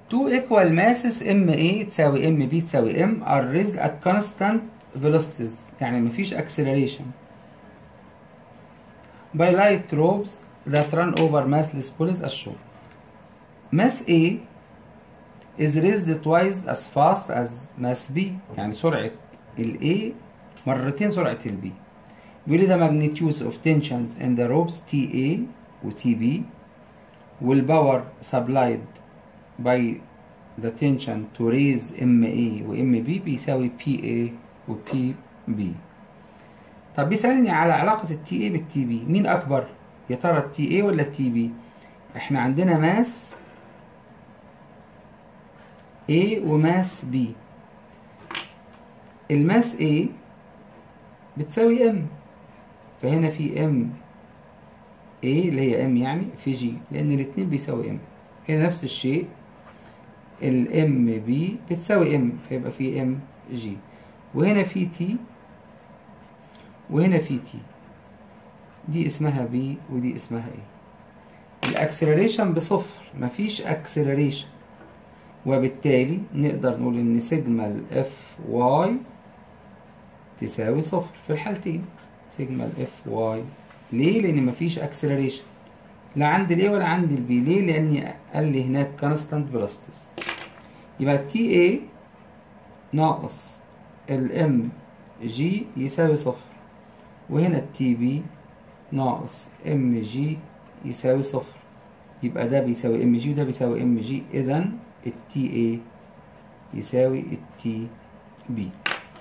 two equal masses MA تساوي MB تساوي M are raised at constant velocities يعني مفيش acceleration by light ropes that run over massless pulleys as shown. Mass A is raised twice as fast as mass B يعني سرعة ال A مرتين سرعة ال B. بيقول لي the magnitudes of tensions in the ropes TA و TB والباور supplied by the tension to raise MA و MB بيساوي PA و PB. طب بيسألني على علاقة ال TA بال TB مين أكبر؟ يا ترى ال TA ولا ال TB؟ احنا عندنا ماس A وماس B الماس A بتساوي M فهنا في M A اللي هي M يعني في G لأن الاتنين بيساوي M هنا نفس الشيء ال M B بتساوي M فيبقى في M G وهنا في T وهنا في T دي اسمها B ودي اسمها A الاكسلريشن بصفر مفيش اكسلريشن وبالتالي نقدر نقول ان سيجما الاف واي تساوي صفر في الحالتين سيجما الاف واي ليه لان مفيش اكسلريشن لا عند الاي ولا عند البي ليه لان قال لي هناك كونستانت فيلوسيتيز يبقى التي اي ناقص الام جي يساوي صفر وهنا التي بي ناقص ام جي يساوي صفر يبقى ده بيساوي ام جي وده بيساوي ام جي اذا التي اي يساوي التي بي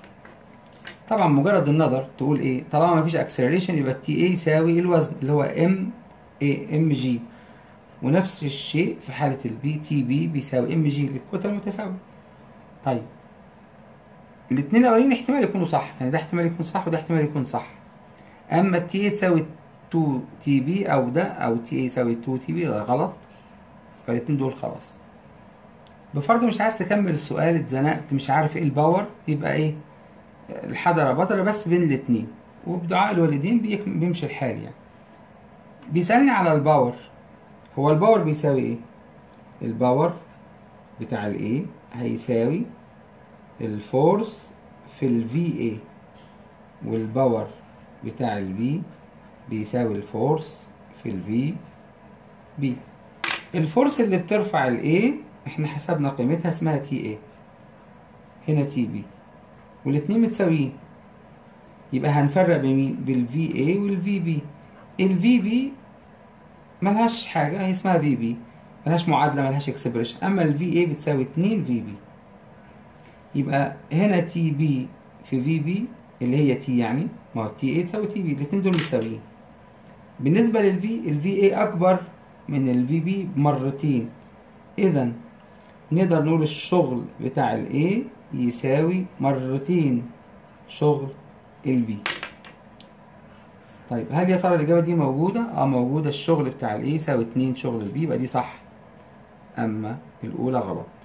طبعا مجرد النظر تقول ايه طالما مفيش اكسلريشن يبقى التي اي يساوي الوزن اللي هو ام اي ام جي ونفس الشيء في حالة البي تي بي بيساوي ام جي للكتل المتساوية طيب الاثنين الاولين احتمال يكونوا صح يعني ده احتمال يكون صح وده احتمال يكون صح اما التي اي تساوي 2 تي بي او ده او تي اي يساوي 2 تي بي ده غلط فالاتنين دول خلاص بفرض مش عايز تكمل السؤال اتزنقت مش عارف ايه الباور يبقى ايه الحضرة بطرة بس بين الاتنين وبدعاء الوالدين بيك- بيمشي الحال يعني بيسألني على الباور هو الباور بيساوي ايه الباور بتاع الايه هيساوي الفورس في الفي اي والباور بتاع البي بيساوي الفورس في الفي بي الفورس اللي بترفع الايه احنا حسبنا قيمتها اسمها تي ايه هنا تي بي والاتنين متساويين يبقى هنفرق بين بالفي اي والفي بي الفي بي ملهاش حاجة هي اسمها في بي ملهاش معادلة ملهاش اكسبريشن اما الفي اي بتساوي اتنين في بي يبقى هنا تي بي في في بي اللي هي تي يعني ما هو تي اي تساوي تي بي الاتنين دول متساويين بالنسبة للفي الفي اي اكبر من الفي بي مرتين اذا نقدر نقول الشغل بتاع الاي يساوي مرتين شغل البي طيب هل يا ترى الإجابة دي موجودة؟ اه موجودة الشغل بتاع الاي يساوي اتنين شغل البي يبقى دي صح أما الأولى غلط